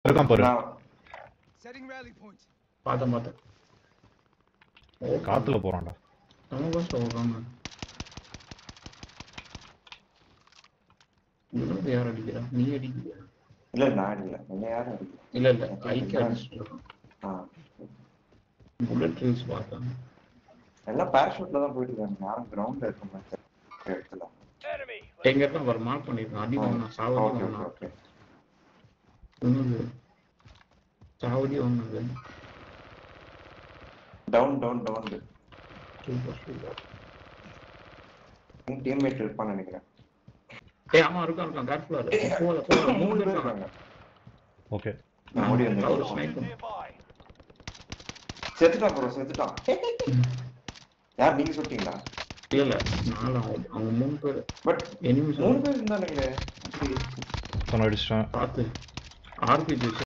இருக்கான் பாரு நான் Setting rally point. பார்த்தேன் பார்த்தேன் ஓ காத்துல போறான்டா நம்ம பஸ் போகாம இவனுக்கு யார் அடிக்கிறா நீ அடிக்கிறியா இல்ல நான் இல்ல என்ன யாரும் அடிக்கல. இல்ல இல்ல ஐக்கு அடிச்சுட்டு இருக்கான் ஆ. புல்லட் ரில்ஸ் பார்த்தேன் எல்லாம் பேராஷூட்ல தான் போயிட்டு இருக்காங்க நானும் கிரவுண்ட்ல இருக்கேன் இடத்துல Enemy. எங்க இருந்தா ஒரு மார்க் பண்ணிருக்கான் அடி வாங்கினா சாவடி ஓகே ஓகே வாங்கினா ஓகே இன்னொரு சாவடி வாங்கினது down down down super super உன் டீம்மேட் இருப்பான்னு நினைக்கிறேன் ஏய் ஆமா இருக்கான் இருக்கான் கேர்ஃபுல்லா இரு போல போல மூணு மூணு பேர் இருக்காங்க இருக்காங்க Okay. நான் ஓடி ஒரு வந்து ஸ்னைப்பர் Nearby. செத்துட்டான் ப்ரோ செத்துட்டான் யார் நீங்க சொல்லிட்டீங்களா இல்ல இல்ல நாலு அவங்க அவங்க மூணு பேர் பட் எனிமிஸ் மூணு பேர் இருந்தானுங்களே சொன்ன அடிச்சிட்டேன் பார்த்து ஆர்பிஜி